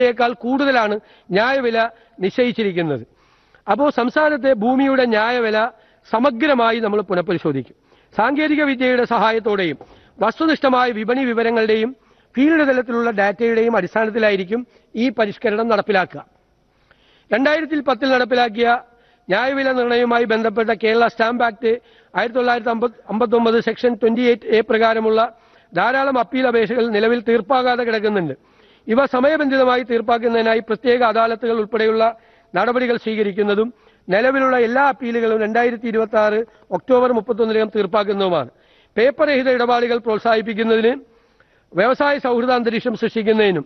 യേക്കാൾ കൂടുതലാണ് ന്യായവില നിശ്ചയിച്ചിരിക്കുന്നത് അപ്പോൾ സംസ്ഥാനത്തെ ഭൂമിയുടെ ന്യായവില സമഗ്രമായി നമ്മൾ പുനഃപരിശോധിക്കും സാങ്കേതിക വിദ്യയുടെ സഹായത്തോടെയും വസ്തുനിഷ്ഠമായ വിപണി വിവരങ്ങളുടെയും ഫീൽഡ് തലത്തിലുള്ള ഡാറ്റയുടെയും അടിസ്ഥാനത്തിലായിരിക്കും ഈ പരിഷ്കരണം നടപ്പിലാക്കുക രണ്ടായിരത്തി പത്തിൽ നടപ്പിലാക്കിയ ന്യായവില നിർണയവുമായി ബന്ധപ്പെട്ട കേരള സ്റ്റാമ്പ് ആക്ട് ആയിരത്തി തൊള്ളായിരത്തി അമ്പത്തി ഒമ്പത് സെക്ഷൻ ട്വന്റി എയ്റ്റ് എ പ്രകാരമുള്ള ധാരാളം അപ്പീൽ അപേക്ഷകൾ നിലവിൽ തീർപ്പാകാതെ കിടക്കുന്നുണ്ട് ഇവ സമയബന്ധിതമായി തീർപ്പാക്കുന്നതിനായി പ്രത്യേക അദാലത്തുകൾ ഉൾപ്പെടെയുള്ള നടപടികൾ സ്വീകരിക്കുന്നതും നിലവിലുള്ള എല്ലാ അപ്പീലുകളും രണ്ടായിരത്തി ഇരുപത്തി ആറ് ഒക്ടോബർ മുപ്പത്തൊന്നിനകം തീർപ്പാക്കുന്നതുമാണ് പേപ്പർ രഹിത ഇടപാടുകൾ പ്രോത്സാഹിപ്പിക്കുന്നതിന് വ്യവസായ സൗഹൃദ അന്തരീക്ഷം സൃഷ്ടിക്കുന്നതിനും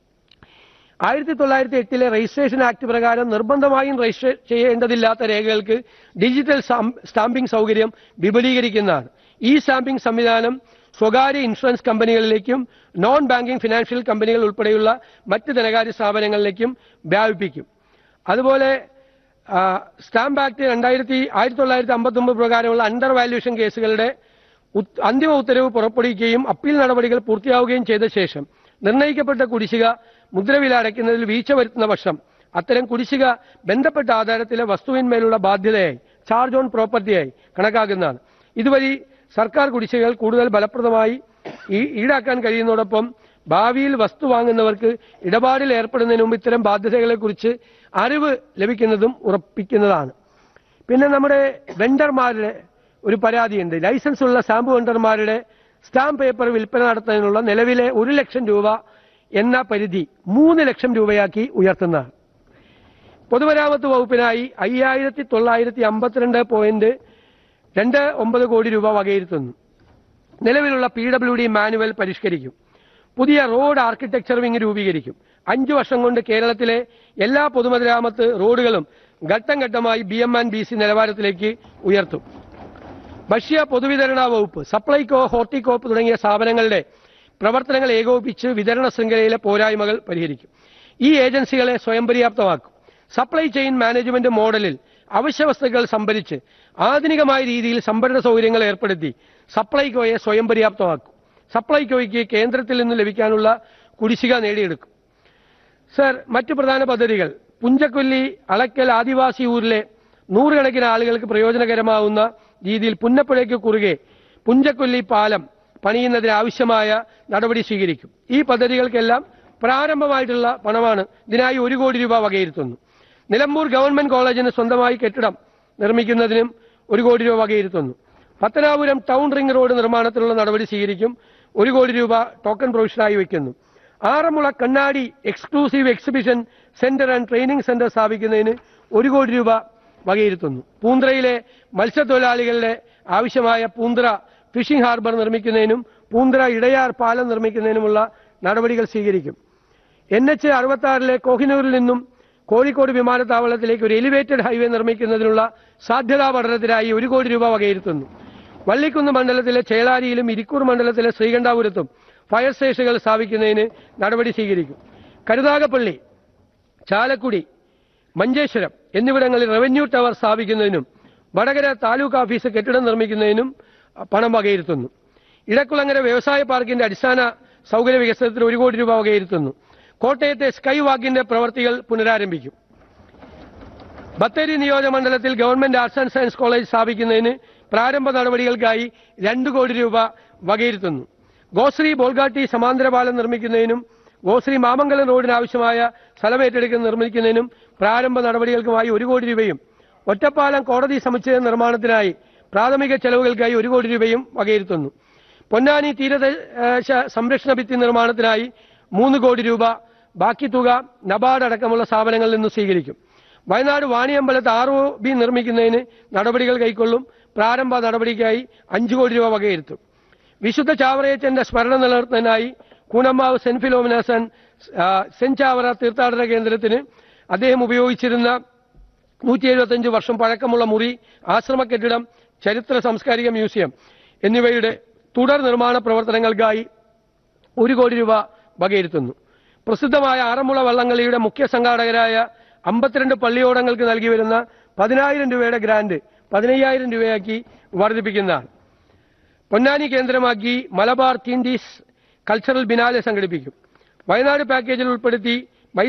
ആയിരത്തി തൊള്ളായിരത്തി എട്ടിലെ രജിസ്ട്രേഷൻ ആക്ട് പ്രകാരം നിർബന്ധമായും രജിസ്റ്റർ ചെയ്യേണ്ടതില്ലാത്ത രേഖകൾക്ക് ഡിജിറ്റൽ സ്റ്റാം- സ്റ്റാമ്പിംഗ് സൗകര്യം വിപുലീകരിക്കുന്നതാണ് ഈ സ്റ്റാമ്പിംഗ് സംവിധാനം സ്വകാര്യ ഇൻഷുറൻസ് കമ്പനികളിലേക്കും നോൺ ബാങ്കിംഗ് ഫിനാൻഷ്യൽ കമ്പനികൾ ഉൾപ്പെടെയുള്ള മറ്റ് ധനകാര്യ സ്ഥാപനങ്ങളിലേക്കും വ്യാപിപ്പിക്കും അതുപോലെ ആ, സ്റ്റാമ്പ് ആക്ട് രണ്ടായിരത്തി ആയിരത്തി തൊള്ളായിരത്തി അമ്പത്തി ഒമ്പത് പ്രകാരമുള്ള അണ്ടർ വാല്യൂഷൻ കേസുകളുടെ ഉത്- അന്തിമ ഉത്തരവ് പുറപ്പെടുവിക്കുകയും അപ്പീൽ നടപടികൾ പൂർത്തിയാവുകയും ചെയ്ത ശേഷം നിർണ്ണയിക്കപ്പെട്ട കുടിശ്ശിക മുദ്രവില അടയ്ക്കുന്നതിൽ വീഴ്ച വരുത്തുന്ന പക്ഷം അത്തരം കുടിശ്ശിക ബന്ധപ്പെട്ട ആധാരത്തിലെ വസ്തുവിന്മേലുള്ള ബാധ്യതയായി ചാർജ് ഓൺ പ്രോപ്പർട്ടിയായി കണക്കാക്കുന്നതാണ് ഇതുവഴി സർക്കാർ കുടിശ്ശികകൾ കൂടുതൽ ഫലപ്രദമായി ഈ- ഈടാക്കാൻ കഴിയുന്നതോടൊപ്പം ഭാവിയിൽ വസ്തു വാങ്ങുന്നവർക്ക് ഇടപാടിൽ ഏർപ്പെടുന്നതിന് മുമ്പ് ഇത്തരം ബാധ്യതകളെക്കുറിച്ച് അറിവ് ലഭിക്കുന്നതും ഉറപ്പിക്കുന്നതാണ് പിന്നെ നമ്മുടെ വെണ്ടർമാരുടെ ഒരു പരാതിയുണ്ട് ലൈസൻസ് ഉള്ള സ്റ്റാമ്പ് വെണ്ടർമാരുടെ സ്റ്റാമ്പ് പേപ്പർ വിൽപ്പന നടത്തുന്നതിനുള്ള നിലവിലെ ഒരു ലക്ഷം രൂപ എന്ന പരിധി മൂന്ന് ലക്ഷം രൂപയാക്കി ഉയർത്തുന്നതാണ് പൊതുമരാമത്ത് വകുപ്പിനായി അയ്യായിരത്തി തൊള്ളായിരത്തി അമ്പത്തിരണ്ട് പോയിന്റ് രണ്ട് ഒമ്പത് കോടി രൂപ വകയിരുത്തുന്നു നിലവിലുള്ള പി ഡബ്ല്യു ഡി മാനുവൽ പരിഷ്കരിക്കും പുതിയ റോഡ് ആർക്കിടെക്ചർ വിങ് രൂപീകരിക്കും അഞ്ചു വർഷം കൊണ്ട് കേരളത്തിലെ എല്ലാ പൊതുമരാമത്ത് റോഡുകളും ഘട്ടം ഘട്ടമായി B M and B C നിലവാരത്തിലേക്ക് ഉയർത്തും ഭക്ഷ്യ പൊതുവിതരണ വകുപ്പ് സപ്ലൈകോ ഹോർട്ടികോപ്പ് തുടങ്ങിയ സ്ഥാപനങ്ങളുടെ പ്രവർത്തനങ്ങൾ ഏകോപിപ്പിച്ച് വിതരണ ശൃംഖലയിലെ പോരായ്മകൾ പരിഹരിക്കും ഈ ഏജൻസികളെ സ്വയം പര്യാപ്തമാക്കും സപ്ലൈ ചെയിൻ മാനേജ്മെന്റ് മോഡലിൽ അവശ്യ വസ്തുക്കൾ സംഭരിച്ച് ആധുനികമായ രീതിയിൽ സംഭരണ സൗകര്യങ്ങൾ ഏർപ്പെടുത്തി സപ്ലൈകോയെ സ്വയം പര്യാപ്തമാക്കും സപ്ലൈകോയ്ക്ക് കേന്ദ്രത്തിൽ നിന്ന് ലഭിക്കാനുള്ള കുടിശ്ശിക നേടിയെടുക്കും സർ മറ്റു പ്രധാന പദ്ധതികൾ പുഞ്ചക്കൊല്ലി അളക്കൽ ആദിവാസി ഊരിലെ നൂറുകണക്കിന് ആളുകൾക്ക് പ്രയോജനകരമാവുന്ന രീതിയിൽ പുന്നപ്പുഴയ്ക്ക് കുറുകെ പുഞ്ചക്കൊല്ലി പാലം പണിയുന്നതിന് ആവശ്യമായ നടപടി സ്വീകരിക്കും ഈ പദ്ധതികൾക്കെല്ലാം പ്രാരംഭമായിട്ടുള്ള പണമാണ് ഇതിനായി ഒരു കോടി രൂപ വകയിരുത്തുന്നു നിലമ്പൂർ ഗവൺമെന്റ് കോളേജിന് സ്വന്തമായി കെട്ടിടം നിർമ്മിക്കുന്നതിനും ഒരു കോടി രൂപ വകയിരുത്തുന്നു പത്തനാപുരം ടൗൺ റിംഗ് റോഡ് നിർമ്മാണത്തിനുള്ള നടപടി സ്വീകരിക്കും ഒരു കോടി രൂപ ടോക്കൺ പ്രൊവിഷനായി വയ്ക്കുന്നു Aranmula Kannadi exclusive exhibition centre and training centre സ്ഥാപിക്കുന്നതിന് ഒരു കോടി രൂപ വകയിരുത്തുന്നു പൂന്തറയിലെ മത്സ്യത്തൊഴിലാളികളുടെ ആവശ്യമായ പൂന്തറ ഫിഷിംഗ് ഹാർബർ നിർമ്മിക്കുന്നതിനും പൂന്തറ ഇടയാർ പാലം നിർമ്മിക്കുന്നതിനുമുള്ള നടപടികൾ സ്വീകരിക്കും എൻ എച്ച് അറുപത്തി ആറിലെ കോഹിനൂരിൽ നിന്നും കോഴിക്കോട് വിമാനത്താവളത്തിലേക്ക് ഒരു എലിവേറ്റഡ് ഹൈവേ നിർമ്മിക്കുന്നതിനുള്ള സാധ്യതാ പഠനത്തിനായി ഒരു കോടി രൂപ വകയിരുത്തുന്നു വള്ളിക്കുന്ന് മണ്ഡലത്തിലെ ചേളാരിയിലും ഇരിക്കൂർ മണ്ഡലത്തിലെ ശ്രീകണ്ഠാപുരത്തും ഫയർ സ്റ്റേഷനുകൾ സ്ഥാപിക്കുന്നതിന് നടപടി സ്വീകരിക്കും കരുനാഗപ്പള്ളി ചാലക്കുടി മഞ്ചേശ്വരം എന്നിവിടങ്ങളിൽ റവന്യൂ ടവർ സ്ഥാപിക്കുന്നതിനും വടകര താലൂക്ക് ഓഫീസ് കെട്ടിടം നിർമ്മിക്കുന്നതിനും അഹ്, പണം വകയിരുത്തുന്നു ഇടക്കുളങ്ങര വ്യവസായ പാർക്കിന്റെ അടിസ്ഥാന സൗകര്യ വികസനത്തിന് ഒരു കോടി രൂപ വകയിരുത്തുന്നു കോട്ടയത്തെ സ്കൈ വാക്കിന്റെ പ്രവർത്തികൾ പുനരാരംഭിക്കും ബത്തേരി നിയോജകമണ്ഡലത്തിൽ government arts and science college സ്ഥാപിക്കുന്നതിന് പ്രാരംഭ നടപടികൾക്കായി രണ്ട് കോടി രൂപ വകയിരുത്തുന്നു ഗോശ്രീ ബോൾഗാട്ടി സമാന്തര പാലം നിർമ്മിക്കുന്നതിനും ഗോശ്രീ മാമംഗലം റോഡിന് ആവശ്യമായ സ്ഥലമേറ്റെടുക്കുന്ന നിർമ്മിക്കുന്നതിനും പ്രാരംഭ നടപടികൾക്കുമായി ഒരു കോടി രൂപയും ഒറ്റപ്പാലം കോടതി സമുച്ചയ നിർമ്മാണത്തിനായി പ്രാഥമിക ചെലവുകൾക്കായി ഒരു കോടി രൂപയും വകയിരുത്തുന്നു പൊന്നാനി തീരദേശ സംരക്ഷണ ഭിത്തി നിർമ്മാണത്തിനായി മൂന്ന് കോടി രൂപ ബാക്കി തുക നബാർഡ് അടക്കമുള്ള സ്ഥാപനങ്ങളിൽ നിന്ന് സ്വീകരിക്കും വയനാട് വാണിയമ്പലത്ത് ആർ ഒ ബി നിർമ്മിക്കുന്നതിന് നടപടികൾ കൈക്കൊള്ളും പ്രാരംഭ നടപടിക്കായി അഞ്ചു കോടി രൂപ വകയിരുത്തും വിശുദ്ധ ചാവറയച്ചന്റെ സ്മരണ നിലനിർത്തുന്നതിനായി കൂനമ്മാവ് സെന്റ് ഫിലോമിനാസ് ആൻഡ് ആ, സെന്റ് ചാവറ തീർത്ഥാടന കേന്ദ്രത്തിന് അദ്ദേഹം ഉപയോഗിച്ചിരുന്ന നൂറ്റി എഴുപത്തഞ്ച് വർഷം പഴക്കമുള്ള മുറി ആശ്രമ കെട്ടിടം ചരിത്ര സാംസ്കാരിക മ്യൂസിയം എന്നിവയുടെ തുടർ നിർമ്മാണ പ്രവർത്തനങ്ങൾക്കായി ഒരു കോടി രൂപ വകയിരുത്തുന്നു പ്രസിദ്ധമായ ആറന്മുള വള്ളംകളിയുടെ മുഖ്യ സംഘാടകരായ അമ്പത്തിരണ്ട് പള്ളിയോടങ്ങൾക്ക് നൽകി വരുന്ന പതിനായിരം രൂപയുടെ ഗ്രാന്റ് പതിനയ്യായിരം രൂപയാക്കി വർദ്ധിപ്പിക്കുന്നതാണ് പൊന്നാനി കേന്ദ്രമാക്കി മലബാർ തീൻഡീസ് കൾച്ചറൽ ബിനാലെ സംഘടിപ്പിക്കും വയനാട് പാക്കേജിൽ ഉൾപ്പെടുത്തി